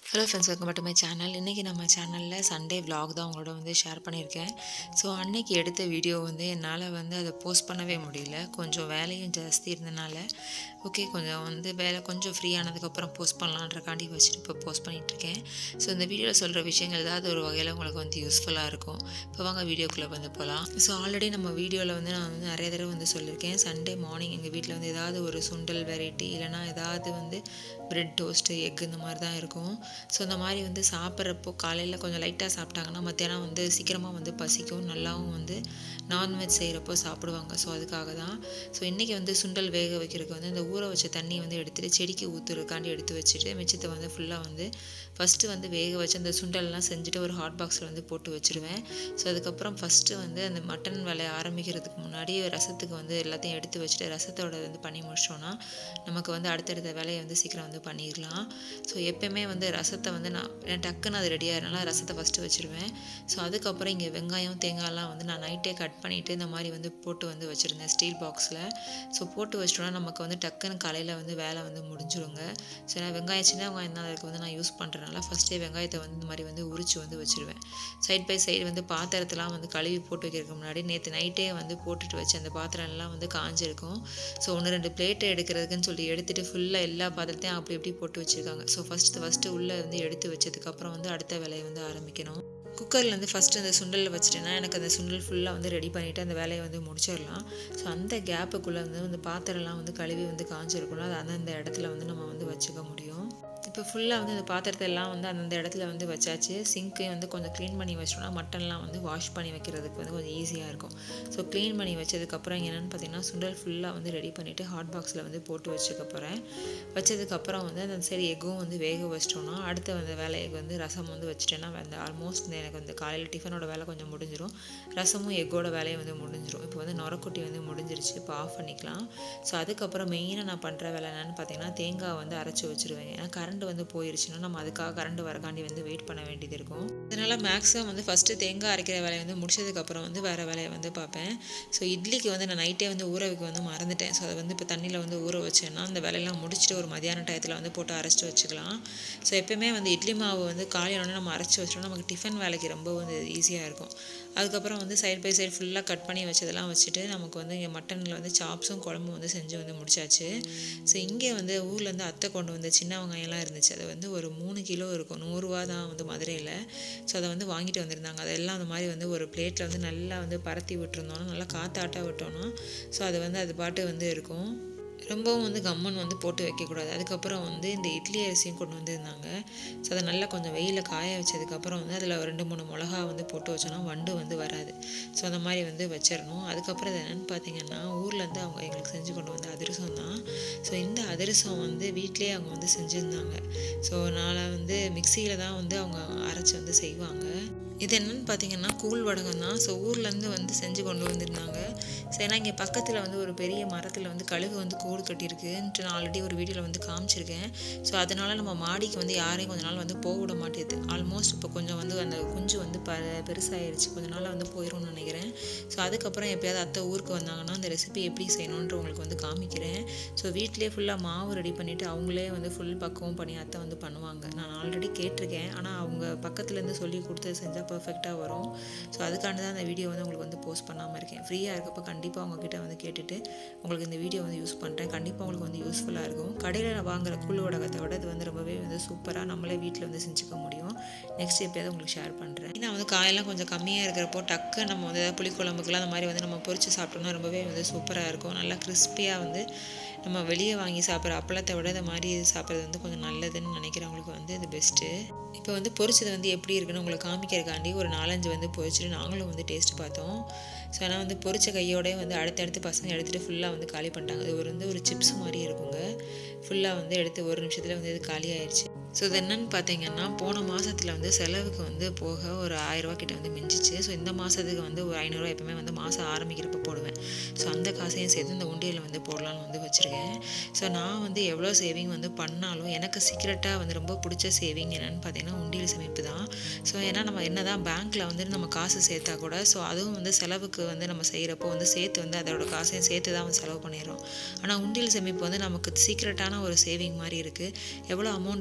hello friends welcome back to my channel இன்றைக்கி நம்ம சேனலில் சண்டே vlog தான் உங்களோட வந்து ஷேர் பண்ணியிருக்கேன் ஸோ அன்னைக்கு எடுத்த வீடியோ வந்து என்னால் வந்து அதை போஸ்ட் பண்ணவே முடியல கொஞ்சம் வேலையும் ஜாஸ்தி இருந்தனால ஓகே கொஞ்சம் வந்து வேலை கொஞ்சம் ஃப்ரீ ஆனதுக்கப்புறம் போஸ்ட் பண்ணலான்றக்காண்டி வச்சுட்டு இப்போ போஸ்ட் பண்ணிகிட்ருக்கேன் ஸோ இந்த வீடியோவில் சொல்கிற விஷயங்கள் ஏதாவது ஒரு வகையில் உங்களுக்கு வந்து யூஸ்ஃபுல்லாக இருக்கும் இப்போ வாங்க வீடியோக்குள்ளே வந்து போகலாம் ஸோ ஆல்ரெடி நம்ம வீடியோவில் வந்து நான் வந்து நிறைய தடவை வந்து சொல்லியிருக்கேன் சண்டே மார்னிங் எங்கள் வீட்டில் வந்து ஏதாவது ஒரு சுண்டல் வெரைட்டி இல்லைனா ஏதாவது வந்து பிரெட் டோஸ்ட்டு எக் இந்த மாதிரி தான் இருக்கும் ஸோ இந்த மாதிரி வந்து சாப்பிட்றப்போ காலையில் கொஞ்சம் லைட்டாக சாப்பிட்டாங்கன்னா மத்தியானம் வந்து சீக்கிரமாக வந்து பசிக்கும் நல்லாவும் வந்து நான்வெஜ் செய்கிறப்போ சாப்பிடுவாங்க ஸோ அதுக்காக தான் ஸோ இன்றைக்கி வந்து சுண்டல் வேக வைக்கிறதுக்கு வந்து இந்த ஊற வச்ச தண்ணி வந்து எடுத்துகிட்டு செடிக்கு ஊற்றுறதுக்காண்டி எடுத்து வச்சுட்டு மிச்சத்தை வந்து ஃபுல்லாக வந்து ஃபஸ்ட்டு வந்து வேக வச்சு அந்த சுண்டல்லாம் செஞ்சுட்டு ஒரு ஹாட் பாக்ஸில் வந்து போட்டு வச்சுருவேன் ஸோ அதுக்கப்புறம் ஃபஸ்ட்டு வந்து அந்த மட்டன் வேலையை ஆரம்பிக்கிறதுக்கு முன்னாடி ரசத்துக்கு வந்து எல்லாத்தையும் எடுத்து வச்சுட்டு ரசத்தோட வந்து பண்ணி முடிச்சிட்டோன்னா நமக்கு வந்து அடுத்தடுத்த வேலையை வந்து சீக்கிரம் வந்து பண்ணிடலாம் ஸோ எப்பயுமே வந்து ரசத்தை வந்து நான் நான் டக்குன்னு அது ரெடியாக இருந்தாலும் ரசத்தை ஃபஸ்ட்டு வச்சுருவேன் ஸோ அதுக்கப்புறம் இங்கே வெங்காயம் தேங்காய்லாம் வந்து நான் நைட்டே கட் பண்ணிவிட்டு இந்த மாதிரி வந்து போட்டு வந்து வச்சுருந்தேன் ஸ்டீல் பாக்ஸில் ஸோ போட்டு வச்சிட்டோன்னா நமக்கு வந்து டக்குன்னு காலையில் வந்து வேலை வந்து முடிஞ்சிருங்க ஸோ நான் வெங்காயம் சின்ன வெங்காயம் தான் அதுக்கு வந்து நான் யூஸ் பண்ணுறதுனால ஃபஸ்ட்டே வெங்காயத்தை வந்து இந்த மாதிரி வந்து உரிச்சு வந்து வச்சுருவேன் சைட் பை சைடு வந்து பாத்திரத்தெலாம் வந்து கழுவி போட்டு வைக்கிறதுக்கு முன்னாடி நேற்று நைட்டே வந்து போட்டுட்டு வச்சு அந்த பாத்திரம் எல்லாம் வந்து காஞ்சிருக்கும் ஸோ ஒன்று ரெண்டு பிளேட்டை எடுக்கிறதுக்குன்னு சொல்லி எடுத்துகிட்டு ஃபுல்லாக எல்லா பாத்திரத்தையும் அப்படி இப்படி போட்டு வச்சுருக்காங்க ஸோ ஃபஸ்ட்டு ஃபஸ்ட்டு உள்ளே வந்து எடுத்து வச்சதுக்கப்புறம் வந்து அடுத்த வேலையை வந்து ஆரம்பிக்கணும் குக்கரில் வந்து ஃபஸ்ட்டு அந்த சுண்டலில் வச்சுட்டேன்னா எனக்கு அந்த சுண்டல் ஃபுல்லாக வந்து ரெடி பண்ணிவிட்டு அந்த வேலையை வந்து முடிச்சிடலாம் ஸோ அந்த கேப்புக்குள்ளே வந்து அந்த பாத்திரம்லாம் வந்து கழுவி வந்து காஞ்சிருக்கணும் அது அந்தந்த இடத்துல வந்து நம்ம வந்து வச்சுக்க முடியும் இப்போ ஃபுல்லாக வந்து அந்த பாத்திரத்தை எல்லாம் வந்து அந்தந்த இடத்துல வந்து வச்சாச்சு சிங்க்கையும் வந்து கொஞ்சம் க்ளீன் பண்ணி வச்சிட்டோம்னா மட்டன்லாம் வந்து வாஷ் பண்ணி வைக்கிறதுக்கு வந்து கொஞ்சம் ஈஸியாக இருக்கும் ஸோ க்ளீன் பண்ணி வச்சதுக்கப்புறம் என்னென்னு பார்த்தீங்கன்னா சுண்டல் ஃபுல்லாக வந்து ரெடி பண்ணிவிட்டு ஹாட் பாக்ஸில் வந்து போட்டு வச்சுக்க போகிறேன் வச்சதுக்கப்புறம் வந்து அந்த சரி எக்கும் வந்து வேக வச்சிட்டோம்னா அடுத்த வந்து வேலைக்கு வந்து ரசம் வந்து வச்சுட்டேன்னா அந்த ஆல்மோஸ்ட் எனக்கு வந்து காலையில் டிஃபனோட வேலை கொஞ்சம் முடிஞ்சிடும் ரசமும் எக்கோட வேலையும் வந்து முடிஞ்சிடும் இப்போ வந்து நொரக்குட்டி வந்து முடிஞ்சிருச்சு இப்போ ஆஃப் பண்ணிக்கலாம் ஸோ அதுக்கப்புறம் மெயினாக நான் பண்ணுற வேலை என்னென்னு பார்த்தீங்கன்னா தேங்காய் வந்து அரைச்சி வச்சுருவேன் ஏன்னா கரண்ட் வந்து போயிருச்சுன்னா நம்ம அதுக்காக கரண்ட் வரக்காண்டி வந்து வெயிட் பண்ண வேண்டியது இருக்கும் அதனால் மேக்ஸிமம் வந்து ஃபஸ்ட்டு தேங்காய் அரைக்கிற வேலையை வந்து முடிச்சதுக்கப்புறம் வந்து வேறு வேலையை வந்து பார்ப்பேன் ஸோ இட்லிக்கு வந்து நான் நைட்டே வந்து ஊற வைக்க வந்து மறந்துட்டேன் ஸோ அதை வந்து இப்போ தண்ணியில் வந்து ஊற வச்சேன்னா அந்த வேலையெல்லாம் முடிச்சுட்டு ஒரு மதியான டயத்தில் வந்து போட்டு அரைச்சிட்டு வச்சுக்கலாம் ஸோ எப்பயுமே வந்து இட்லி மாவு வந்து காலையிலோட நம்ம அரைச்சி வச்சிட்டோம்னா நமக்கு டிஃபன் வேலைக்கு ரொம்ப வந்து ஈஸியாக இருக்கும் அதுக்கப்புறம் வந்து சைட் பை சைடு ஃபுல்லாக கட் பண்ணி வச்சதெல்லாம் வச்சுட்டு நமக்கு வந்து இங்கே மட்டனில் வந்து சாப்ஸும் குழம்பும் வந்து செஞ்சு வந்து முடிச்சாச்சு ஸோ இங்கே வந்து ஊர்லேருந்து அத்தை கொண்டு வந்த சின்ன வெங்காயம்லாம் இருந்துச்சு அது வந்து ஒரு மூணு கிலோ இருக்கும் நூறுரூவா தான் வந்து மதுரையில் ஸோ அதை வந்து வாங்கிட்டு வந்திருந்தாங்க அதெல்லாம் அந்த மாதிரி வந்து ஒரு பிளேட்டில் வந்து நல்லா வந்து பரத்தி விட்டுருந்தோன்னா நல்லா காத்தாட்டாக விட்டோன்னா ஸோ அது வந்து அது பாட்டு வந்து இருக்கும் ரொம்பவும் வந்து கம்மன் வந்து போட்டு வைக்கக்கூடாது அதுக்கப்புறம் வந்து இந்த இட்லி அரிசியும் கொண்டு வந்திருந்தாங்க ஸோ அதை நல்லா கொஞ்சம் வெயிலில் காய வச்சதுக்கப்புறம் வந்து அதில் ஒரு ரெண்டு மூணு மிளகா வந்து போட்டு வச்சோன்னா வண்டு வந்து வராது ஸோ அந்த மாதிரி வந்து வச்சிடணும் அதுக்கப்புறம் இது என்னென்னு பார்த்தீங்கன்னா ஊர்லேருந்து அவங்க எங்களுக்கு செஞ்சு கொண்டு வந்த அதிரசம் தான் ஸோ இந்த அதிரசம் வந்து வீட்டிலே அவங்க வந்து செஞ்சுருந்தாங்க ஸோ நான் வந்து மிக்சியில் தான் வந்து அவங்க அரைச்சி வந்து செய்வாங்க இது என்னென்னு பார்த்தீங்கன்னா கூழ் வடகம் தான் ஸோ ஊர்லேருந்து வந்து செஞ்சு கொண்டு வந்திருந்தாங்க ஸோ ஏன்னா இங்கே பக்கத்தில் வந்து ஒரு பெரிய மரத்தில் வந்து கழுகு வந்து கூடு கட்டியிருக்குன்ட்டு நான் ஆல்ரெடி ஒரு வீடியோவில் வந்து காமிச்சிருக்கேன் ஸோ அதனால் நம்ம மாடிக்கு வந்து யாரையும் கொஞ்ச நாள் வந்து போக விட மாட்டேது ஆல்மோஸ்ட் இப்போ கொஞ்சம் வந்து அந்த குஞ்சு வந்து ப பெருசாகிடுச்சு கொஞ்ச நாள் வந்து போயிடும்னு நினைக்கிறேன் ஸோ அதுக்கப்புறம் எப்பயாவது அத்தை ஊருக்கு வந்தாங்கன்னா அந்த ரெசிபி எப்படி செய்யணுன்ற உங்களுக்கு வந்து காமிக்கிறேன் ஸோ வீட்டிலே ஃபுல்லாக மாவு ரெடி பண்ணிவிட்டு அவங்களே வந்து ஃபுல் பக்குவம் பண்ணி அத்தை வந்து பண்ணுவாங்க நான் ஆல்ரெடி கேட்டிருக்கேன் ஆனால் அவங்க பக்கத்துலேருந்து சொல்லி கொடுத்து செஞ்சால் பர்ஃபெக்டாக வரும் ஸோ அதுக்காண்டி தான் அந்த வீடியோ வந்து உங்களுக்கு வந்து போஸ்ட் பண்ணாமல் இருக்கேன் ஃப்ரீயாக இருக்கப்போ கண்டிப்பாக உங்ககிட்ட வந்து கேட்டுட்டு உங்களுக்கு இந்த வீடியோ வந்து யூஸ் பண்ணுறேன் கண்டிப்பாக உங்களுக்கு வந்து யூஸ்ஃபுல்லாக இருக்கும் கடையில் வாங்குற கூழ் வடகத்தை விட இது வந்து ரொம்பவே வந்து சூப்பராக நம்மளே வீட்டில் வந்து செஞ்சுக்க முடியும் நெக்ஸ்ட் எப்போயாவது உங்களுக்கு ஷேர் பண்ணுறேன் நான் வந்து காயெல்லாம் கொஞ்சம் கம்மியாக இருக்கிறப்போ டக்கு நம்ம வந்து ஏதாவது புளிக்குழம்புக்குலாம் அந்த மாதிரி வந்து நம்ம பொரிச்சு சாப்பிட்டோம்னா ரொம்பவே வந்து சூப்பராக இருக்கும் நல்லா கிறிஸ்பியாக வந்து நம்ம வெளியே வாங்கி சாப்பிட்ற அப்பளத்தை விட இந்த மாதிரி சாப்பிட்றது வந்து கொஞ்சம் நல்லதுன்னு நினைக்கிறவங்களுக்கு வந்து இது பெஸ்ட்டு இப்போ வந்து பொரிச்சது வந்து எப்படி இருக்குன்னு உங்களுக்கு காமிக்கிறதுக்காண்டி ஒரு நாலஞ்சு வந்து பொரிச்சிட்டு நாங்களும் வந்து டேஸ்ட் பார்த்தோம் ஸோ ஆனால் வந்து பொரிச்ச கையோடய வந்து அடுத்தடுத்து பசங்க எடுத்துகிட்டு ஃபுல்லாக வந்து காலி பண்ணிட்டாங்க இது ஒரு வந்து ஒரு சிப்ஸ் மாதிரி இருக்குங்க ஃபுல்லாக வந்து எடுத்து ஒரு நிமிஷத்தில் வந்து இது காலி ஆயிடுச்சு ஸோ இது என்னென்னு பார்த்தீங்கன்னா போன மாதத்தில் வந்து செலவுக்கு வந்து போக ஒரு ஆயிரரூவா கிட்ட வந்து மிஞ்சிச்சு ஸோ இந்த மாதத்துக்கு வந்து ஒரு ஐநூறுரூவா எப்பவுமே வந்து மாதம் ஆரம்பிக்கிறப்ப போடுவேன் ஸோ அந்த காசையும் சேர்த்து இந்த உண்டியலில் வந்து போடலான்னு வந்து வச்சுருக்கேன் ஸோ நான் வந்து எவ்வளோ சேவிங் வந்து பண்ணாலும் எனக்கு சீக்கிரட்டாக வந்து ரொம்ப பிடிச்ச சேவிங் என்னென்னு பார்த்தீங்கன்னா உண்டியல் சேமிப்பு தான் ஸோ ஏன்னா நம்ம என்ன தான் பேங்க்கில் வந்து நம்ம காசு சேர்த்தா கூட ஸோ அதுவும் வந்து செலவுக்கு வந்து நம்ம செய்கிறப்போ வந்து சேர்த்து வந்து அதோட காசையும் சேர்த்து தான் வந்து செலவு பண்ணிடுறோம் ஆனால் உண்டியல் சேமிப்பு வந்து நமக்கு சீக்கிரட்டான ஒரு சேவிங் மாதிரி இருக்குது எவ்வளோ அமௌண்ட் சேர்றது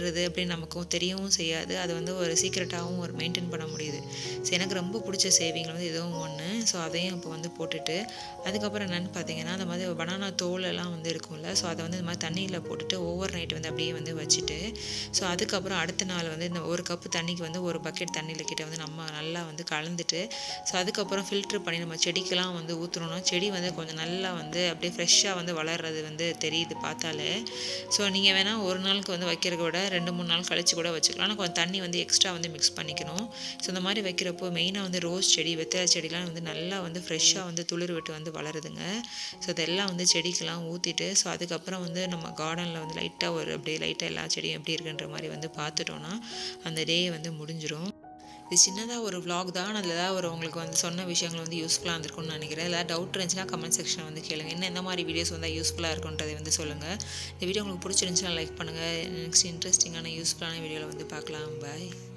வளருது அப்படின்னு நமக்கும் தெரியவும் செய்யாது அது வந்து ஒரு சீக்ரெட்டாகவும் ஒரு மெயின்டைன் பண்ண முடியுது ஸோ எனக்கு ரொம்ப பிடிச்ச சேவிங்கில் வந்து இதுவும் ஒன்று ஸோ அதையும் இப்போ வந்து போட்டுட்டு அதுக்கப்புறம் என்னென்னு பார்த்தீங்கன்னா அந்த மாதிரி பனானா தோல் எல்லாம் வந்து இருக்கும்ல ஸோ அதை வந்து இந்த மாதிரி தண்ணியில் போட்டுட்டு ஓவர் நைட் வந்து அப்படியே வந்து வச்சுட்டு ஸோ அதுக்கப்புறம் அடுத்த நாள் வந்து இந்த ஒரு கப்பு தண்ணிக்கு வந்து ஒரு பக்கெட் தண்ணியில் கிட்ட வந்து நம்ம நல்லா வந்து கலந்துட்டு ஸோ அதுக்கப்புறம் ஃபில்ட்ரு பண்ணி நம்ம செடிக்கெல்லாம் வந்து ஊற்றுனோம்னா செடி வந்து கொஞ்சம் நல்லா வந்து அப்படியே ஃப்ரெஷ்ஷாக வந்து வளர்றது வந்து தெரியுது பார்த்தாலே ஸோ நீங்கள் வேணால் ஒரு நாளுக்கு வந்து வைக்கிறத விட ரெண்டு மூணு நாள் கழிச்சு கூட வச்சுக்கலாம் ஆனால் கொஞ்சம் தண்ணி வந்து எக்ஸ்ட்ரா வந்து மிக்ஸ் பண்ணிக்கணும் ஸோ இந்த மாதிரி வைக்கிறப்போ மெயினாக வந்து ரோஸ் செடி வெத்தலை செடிலாம் வந்து நல்லா வந்து ஃப்ரெஷ்ஷாக வந்து துளிர் விட்டு வந்து வளருதுங்க ஸோ இதெல்லாம் வந்து செடிக்கெல்லாம் ஊற்றிட்டு ஸோ அதுக்கப்புறம் வந்து நம்ம கார்டனில் வந்து லைட்டாக ஒரு அப்படியே லைட்டாக எல்லா செடியும் எப்படி இருக்குன்ற மாதிரி வந்து பார்த்துட்டோன்னா அந்த டே வந்து முடிஞ்சிடும் இது சின்னதாக ஒரு vlog தான் அதில் ஏதாவது ஒரு உங்களுக்கு வந்து சொன்ன விஷயங்கள் வந்து யூஸ்ஃபுல்லாக இருந்திருக்கும்னு நினைக்கிறேன் ஏதாவது டவுட் இருந்துச்சுன்னா கமெண்ட் செக்ஷனில் வந்து கேளுங்க என்ன எந்த மாதிரி வீடியோஸ் வந்தால் யூஸ்ஃபுல்லாக இருக்குன்றதை வந்து சொல்லுங்கள் இந்த வீடியோ உங்களுக்கு பிடிச்சிருந்துச்சுன்னா லைக் பண்ணுங்கள் நெக்ஸ்ட் இன்ட்ரெஸ்டிங்கான யூஸ்ஃபுல்லான வீடியோவில் வந்து பார்க்கலாம் பாய்